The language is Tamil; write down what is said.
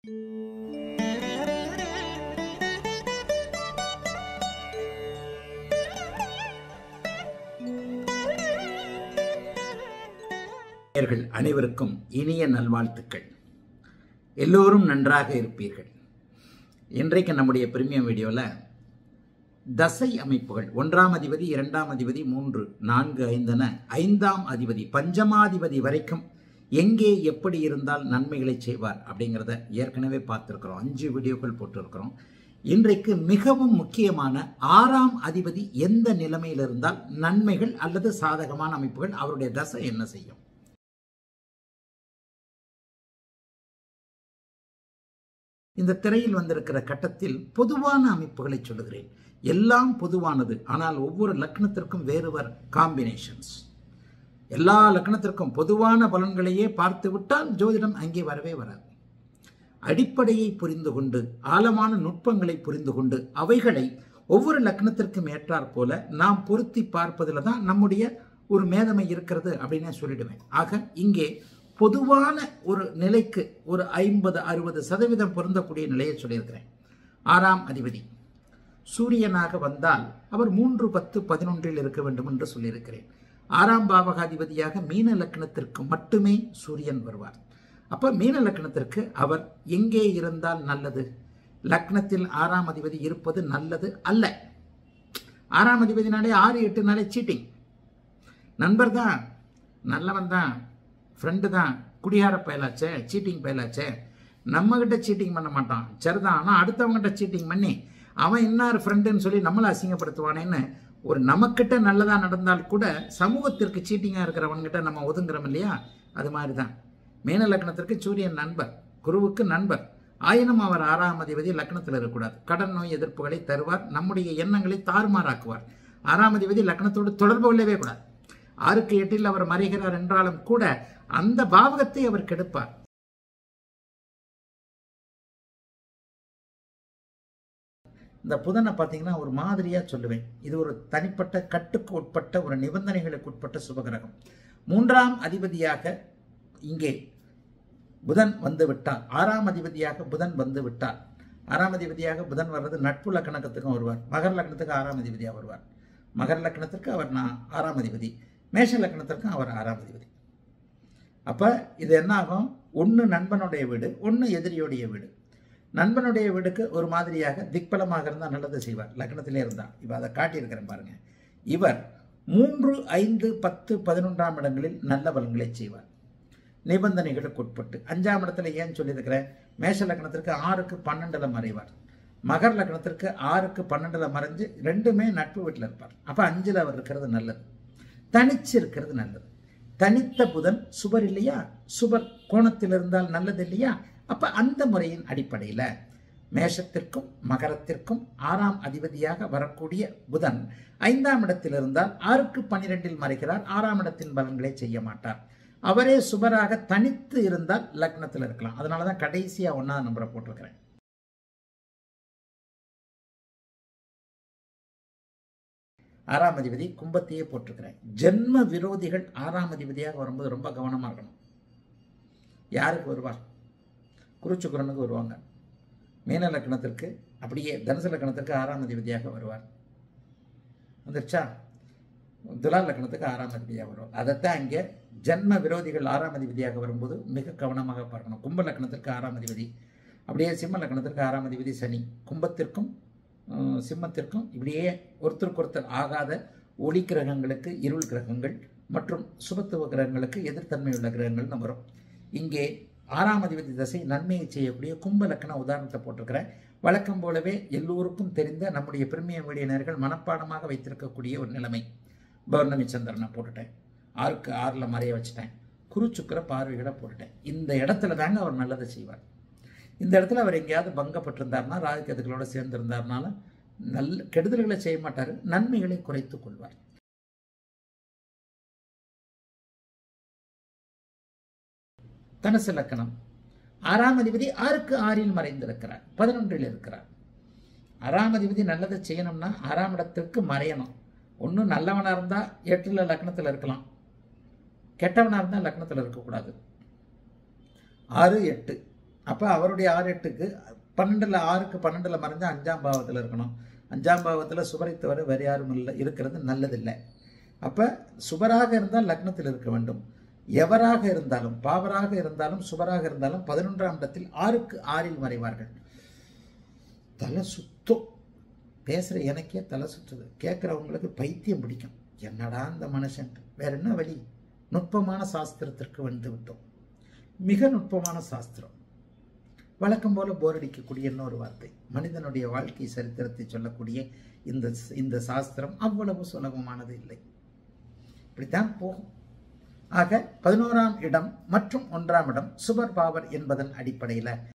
நேயர்கள் அனைவருக்கும் இனிய நல்வாழ்த்துக்கள் எல்லோரும் நன்றாக இருப்பீர்கள் இன்றைக்கு நம்முடைய பிரிமியம் வீடியோவில் தசை அமைப்புகள் ஒன்றாம் அதிபதி இரண்டாம் அதிபதி மூன்று நான்கு ஐந்தென ஐந்தாம் அதிபதி பஞ்சமாதிபதி வரைக்கும் எங்கே எப்படி இருந்தால் நன்மைகளை செய்வார் அப்படிங்கிறத ஏற்கனவே பார்த்துருக்குறோம் அஞ்சு வீடியோக்கள் போட்டிருக்கிறோம் இன்றைக்கு மிகவும் முக்கியமான ஆறாம் அதிபதி எந்த நிலைமையில் இருந்தால் நன்மைகள் அல்லது சாதகமான அமைப்புகள் அவருடைய தசை என்ன செய்யும் இந்த திரையில் வந்திருக்கிற கட்டத்தில் பொதுவான அமைப்புகளை சொல்லுகிறேன் எல்லாம் பொதுவானது ஆனால் ஒவ்வொரு லக்னத்திற்கும் வேறு வேறு காம்பினேஷன்ஸ் எல்லா லக்னத்திற்கும் பொதுவான பலன்களையே பார்த்து விட்டால் ஜோதிடம் அங்கே வரவே வராது அடிப்படையை புரிந்து கொண்டு ஆழமான நுட்பங்களை புரிந்து கொண்டு அவைகளை ஒவ்வொரு லக்னத்திற்கும் ஏற்றாற் போல நாம் பொருத்தி பார்ப்பதில் தான் நம்முடைய ஒரு மேதமை இருக்கிறது அப்படின்னு சொல்லிடுவேன் ஆக இங்கே பொதுவான ஒரு நிலைக்கு ஒரு ஐம்பது அறுபது சதவீதம் பொருந்தக்கூடிய நிலையை சொல்லியிருக்கிறேன் ஆறாம் அதிபதி சூரியனாக வந்தால் அவர் மூன்று பத்து பதினொன்றில் இருக்க வேண்டும் என்று சொல்லியிருக்கிறேன் ஆறாம் பாவகாதிபதியாக மீன லக்னத்திற்கு மட்டுமே சூரியன் வருவார் அப்ப மீன லக்னத்திற்கு அவர் எங்கே இருந்தால் நல்லது லக்னத்தில் ஆறாம் அதிபதி இருப்பது நல்லது அல்ல ஆறாம் அதிபதினாலே ஆறு எட்டு நாளே சீட்டிங் நண்பர் தான் நல்லவன் தான் ஃப்ரெண்டு தான் குடியார பயலாச்சே சீட்டிங் பயலாச்சே நம்மகிட்ட சீட்டிங் பண்ண மாட்டான் சரிதான் ஆனால் அடுத்தவங்ககிட்ட சீட்டிங் பண்ணி அவன் இன்னார் ஃப்ரெண்டுன்னு சொல்லி நம்மளை அசிங்கப்படுத்துவானேன்னு ஒரு நமக்கிட்ட நல்லதாக நடந்தால் கூட சமூகத்திற்கு சீட்டிங்காக இருக்கிறவன்கிட்ட நம்ம ஒதுங்குறோம் இல்லையா அது மாதிரி தான் மீன லக்னத்திற்கு சூரியன் நண்பர் குருவுக்கு நண்பர் ஆயினும் அவர் ஆறாம் அதிபதி லக்னத்தில் இருக்கக்கூடாது கடன் நோய் எதிர்ப்புகளை தருவார் நம்முடைய எண்ணங்களை தாறுமாறாக்குவார் ஆறாம் அதிபதி லக்னத்தோடு தொடர்பு கொள்ளவே கூடாது ஆறுக்கு எட்டில் அவர் மறைகிறார் என்றாலும் கூட அந்த பாவகத்தை அவர் கெடுப்பார் இந்த புதனை பார்த்தீங்கன்னா ஒரு மாதிரியா சொல்லுவேன் இது ஒரு தனிப்பட்ட கட்டுக்கு உட்பட்ட ஒரு நிபந்தனைகளுக்கு உட்பட்ட சுபகிரகம் மூன்றாம் அதிபதியாக இங்கே புதன் வந்து விட்டார் ஆறாம் அதிபதியாக புதன் வந்து விட்டார் ஆறாம் அதிபதியாக புதன் வர்றது நட்பு லக்கணத்துக்கும் வருவார் மகர் லக்னத்துக்கு ஆறாம் அதிபதியாக வருவார் மகர் லக்னத்திற்கு அவர் நான் ஆறாம் அதிபதி மேஷ லக்னத்திற்கும் அவர் ஆறாம் அதிபதி அப்போ இது என்ன ஆகும் ஒன்று நண்பனுடைய வீடு ஒன்று எதிரியுடைய வீடு நண்பனுடைய வீடுக்கு ஒரு மாதிரியாக திக்பலமாக இருந்தால் நல்லது செய்வார் லக்னத்திலே இருந்தால் இப்போ அதை காட்டியிருக்கிறேன் பாருங்க இவர் மூன்று ஐந்து பத்து பதினொன்றாம் இடங்களில் நல்ல பலன்களை செய்வார் நிபந்தனைகளுக்கு உட்பட்டு அஞ்சாம் இடத்துல ஏன் சொல்லியிருக்கிறேன் மேஷ லக்னத்திற்கு ஆறுக்கு பன்னெண்டில் மறைவார் மகர் லக்னத்திற்கு ஆறுக்கு பன்னெண்டில் மறைஞ்சு ரெண்டுமே நட்பு வீட்டில் இருப்பார் அப்போ அஞ்சில் அவர் இருக்கிறது நல்லது தனிச்சு இருக்கிறது நல்லது தனித்த புதன் சுபர் இல்லையா சுபர் கோணத்தில் இருந்தால் நல்லது இல்லையா அப்ப அந்த முறையின் அடிப்படையில் மேஷத்திற்கும் மகரத்திற்கும் ஆறாம் அதிபதியாக வரக்கூடிய புதன் ஐந்தாம் இடத்தில் இருந்தால் ஆறுக்கு பனிரெண்டில் மறைக்கிறார் ஆறாம் இடத்தின் பலன்களை செய்ய மாட்டார் அவரே சுபராக தனித்து இருந்தால் லக்னத்தில் இருக்கலாம் அதனால தான் கடைசியாக ஒன்றாவது நம்பரை போட்டிருக்கிறேன் ஆறாம் அதிபதி கும்பத்தையே போட்டிருக்கிறேன் ஜென்ம விரோதிகள் ஆறாம் அதிபதியாக வரும்போது ரொம்ப கவனமாக இருக்கணும் யாருக்கு வருவார் குருச்சுக்குரனுக்கு வருவாங்க மீன லக்கணத்திற்கு அப்படியே தனுசு லக்கணத்திற்கு ஆறாம் அதிபதியாக வருவார் வந்துருச்சா துலா லக்கணத்துக்கு ஆறாம் அதிபதியாக வருவார் அதைத்தான் இங்கே ஜென்ம விரோதிகள் ஆறாம் அதிபதியாக வரும்போது மிக கவனமாக பார்க்கணும் கும்ப லக்கணத்திற்கு ஆறாம் அதிபதி அப்படியே சிம்ம லக்கணத்திற்கு ஆறாம் அதிபதி சனி கும்பத்திற்கும் சிம்மத்திற்கும் இப்படியே ஒருத்தருக்கு ஒருத்தர் ஆகாத ஒளி கிரகங்களுக்கு இருள் கிரகங்கள் மற்றும் சுபத்துவ கிரகங்களுக்கு எதிர்த்தன்மை உள்ள கிரகங்கள்னு வரும் இங்கே ஆறாம் அதிபதி தசை நன்மையை செய்யக்கூடிய கும்ப லக்கண உதாரணத்தை போட்டிருக்கிறேன் வழக்கம் போலவே எல்லோருக்கும் தெரிந்த நம்முடைய பிரிமியம் வீடியனர்கள் மனப்பாடமாக வைத்திருக்கக்கூடிய ஒரு நிலைமை பௌர்ணமி சந்திரனை போட்டுட்டேன் ஆறுக்கு ஆறில் மறைய வச்சுட்டேன் குருச்சுக்கிற பார்வைகளை போட்டுட்டேன் இந்த இடத்துல தாங்க அவர் நல்லதை செய்வார் இந்த இடத்துல அவர் எங்கேயாவது பங்கப்பட்டிருந்தார்னா ராகுகேதுகளோட சேர்ந்திருந்தார்னாலும் நல்ல கெடுதல்களை செய்ய மாட்டார் நன்மைகளை குறைத்துக் கொள்வார் தனுசு லக்கணம் ஆறாம் அதிபதி ஆறுக்கு ஆறில் மறைந்திருக்கிறார் பதினொன்றில் இருக்கிறார் ஆறாம் அதிபதி நல்லதை செய்யணும்னா ஆறாம் இடத்திற்கு மறையணும் ஒன்றும் நல்லவனாக இருந்தால் எட்டில் லக்னத்தில் இருக்கலாம் கெட்டவனாக இருந்தால் லக்னத்தில் இருக்கக்கூடாது ஆறு எட்டு அப்போ அவருடைய ஆறு எட்டுக்கு பன்னெண்டில் ஆறுக்கு பன்னெண்டில் மறைஞ்சா அஞ்சாம் பாவத்தில் இருக்கணும் அஞ்சாம் பாவத்தில் சுபரை தவிர வேறு யாரும் இல்லை இருக்கிறது நல்லதில்லை அப்போ சுபராக இருந்தால் லக்னத்தில் இருக்க வேண்டும் எவராக இருந்தாலும் பாவராக இருந்தாலும் சுபராக இருந்தாலும் பதினொன்றாம் இடத்தில் ஆறுக்கு ஆறில் மறைவார்கள் தலை சுத்தம் பேசுகிற எனக்கே தலை சுற்றுது கேட்குறவங்களுக்கு பைத்தியம் பிடிக்கும் என்னடா இந்த மனுஷன் வேற என்ன வழி நுட்பமான சாஸ்திரத்திற்கு வந்து விட்டோம் மிக நுட்பமான சாஸ்திரம் வழக்கம் போல போர் அடிக்கக்கூடிய இன்னொரு வார்த்தை மனிதனுடைய வாழ்க்கை சரித்திரத்தை சொல்லக்கூடிய இந்த இந்த சாஸ்திரம் அவ்வளவு சுலபமானது இல்லை இப்படித்தான் போகும் ஆக பதினோராம் இடம் மற்றும் ஒன்றாம் இடம் சுபர் பாவர் என்பதன் அடிப்படையில்